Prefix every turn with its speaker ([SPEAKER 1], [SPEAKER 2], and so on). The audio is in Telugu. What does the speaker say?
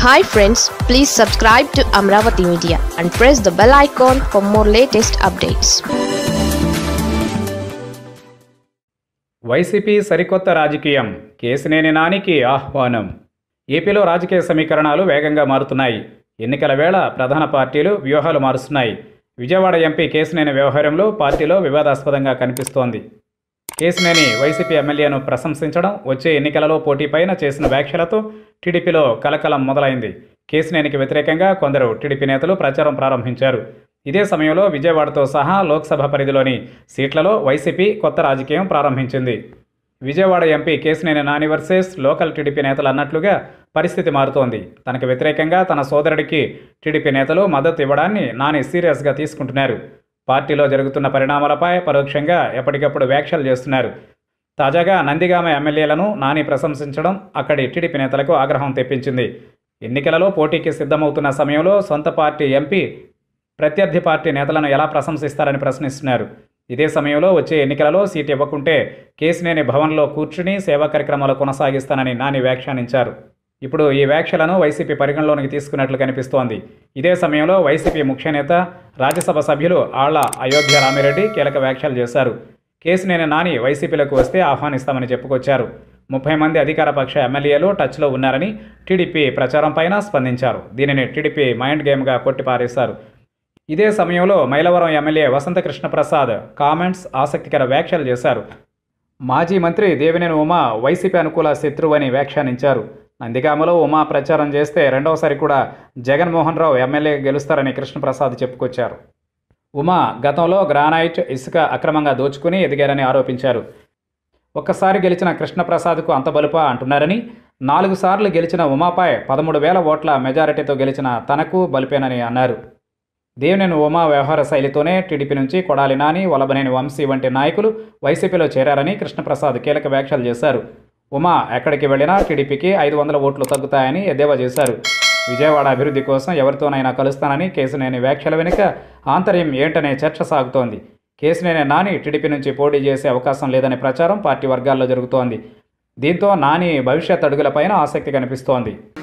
[SPEAKER 1] hi friends please subscribe to Amaravati media and press the bell icon for more latest updates
[SPEAKER 2] YCP సరికొత్త రాజకీయం కేసినేని నానికి ఆహ్వానం ఏపీలో రాజకీయ సమీకరణాలు వేగంగా మారుతున్నాయి ఎన్నికల వేళ ప్రధాన పార్టీలు వ్యూహాలు మారుస్తున్నాయి విజయవాడ ఎంపీ కేసినేని వ్యవహారంలో పార్టీలో వివాదాస్పదంగా కనిపిస్తోంది కేసినేని వైసీపీ ఎమ్మెల్యేను ప్రశంసించడం వచ్చే ఎన్నికలలో పోటీపైన చేసిన వ్యాఖ్యలతో టీడీపీలో కలకలం మొదలైంది కేసినేనికి వ్యతిరేకంగా కొందరు టీడీపీ నేతలు ప్రచారం ప్రారంభించారు ఇదే సమయంలో విజయవాడతో సహా లోక్సభ పరిధిలోని సీట్లలో వైసీపీ కొత్త రాజకీయం ప్రారంభించింది Vijayawada MP Kesineni Nani versus local TDP నేతలు అన్నట్లుగా పరిస్థితి మారుతోంది తనకు వ్యతిరేకంగా తన సోదరుడికి టీడీపీ నేతలు మద్దతు ఇవ్వడాన్ని నాని సీరియస్గా తీసుకుంటున్నారు పార్టీలో జరుగుతున్న పరిణామాలపై పరోక్షంగా ఎప్పటికప్పుడు వ్యాఖ్యలు చేస్తున్నారు తాజాగా నందిగామ ఎమ్మెల్యేలను నాని ప్రశంసించడం అక్కడి టీడీపీ నేతలకు ఆగ్రహం తెప్పించింది ఎన్నికలలో పోటీకి సిద్ధమవుతున్న సమయంలో సొంత పార్టీ ఎంపీ ప్రత్యర్థి పార్టీ నేతలను ఎలా ప్రశంసిస్తారని ప్రశ్నిస్తున్నారు ఇదే సమయంలో వచ్చే ఎన్నికలలో సీటు ఇవ్వకుంటే కేసినేని భవన్లో కూర్చుని సేవా కార్యక్రమాలు కొనసాగిస్తానని నాని వ్యాఖ్యానించారు ఇప్పుడు ఈ వ్యాఖ్యలను వైసీపీ పరిగణలోనికి తీసుకున్నట్లు కనిపిస్తోంది ఇదే సమయంలో వైసీపీ ముఖ్య నేత రాజ్యసభ సభ్యులు ఆళ్ల అయోధ్య రామిరెడ్డి కీలక వ్యాఖ్యలు చేశారు కేసినేని నాని వైసీపీలోకి వస్తే ఆహ్వానిస్తామని చెప్పుకొచ్చారు ముప్పై మంది అధికార పక్ష ఎమ్మెల్యేలు టచ్లో ఉన్నారని టీడీపీ ప్రచారం పైన స్పందించారు దీనిని టీడీపీ మైండ్ గేమ్గా కొట్టిపారేశారు ఇదే సమయంలో మైలవరం ఎమ్మెల్యే వసంత కృష్ణప్రసాద్ కామెంట్స్ ఆసక్తికర వ్యాఖ్యలు చేశారు మాజీ మంత్రి దేవినేని ఉమా వైసీపీ అనుకూల శత్రువు అని వ్యాఖ్యానించారు నందిగామలో ఉమా ప్రచారం చేస్తే రెండవసారి కూడా జగన్మోహన్ రావు ఎమ్మెల్యే గెలుస్తారని కృష్ణప్రసాద్ చెప్పుకొచ్చారు ఉమా గతంలో గ్రానైట్ ఇసుక అక్రమంగా దోచుకుని ఎదిగారని ఆరోపించారు ఒక్కసారి గెలిచిన కృష్ణప్రసాద్కు అంత బలుపా అంటున్నారని నాలుగు సార్లు గెలిచిన ఉమాపై పదమూడు వేల ఓట్ల మెజారిటీతో గెలిచిన తనకు బలిపేనని అన్నారు దేవినేని ఉమా వ్యవహార శైలితోనే టీడీపీ నుంచి కొడాలి నాని వలబనేని వంశీ వంటి నాయకులు వైసీపీలో చేరారని కృష్ణప్రసాద్ కీలక వ్యాఖ్యలు చేశారు ఉమా ఎక్కడికి వెళ్ళినా టీడీపీకి ఐదు వందల ఓట్లు తగ్గుతాయని ఎద్దేవా చేశారు విజయవాడ అభివృద్ధి కోసం ఎవరితోనైనా కలుస్తానని కేసినేని వ్యాఖ్యల వెనుక ఆంతర్యం ఏంటనే చర్చ సాగుతోంది కేసినేని నాని టీడీపీ నుంచి పోటీ చేసే అవకాశం లేదనే ప్రచారం పార్టీ వర్గాల్లో జరుగుతోంది దీంతో నాని భవిష్యత్ అడుగులపైన ఆసక్తి కనిపిస్తోంది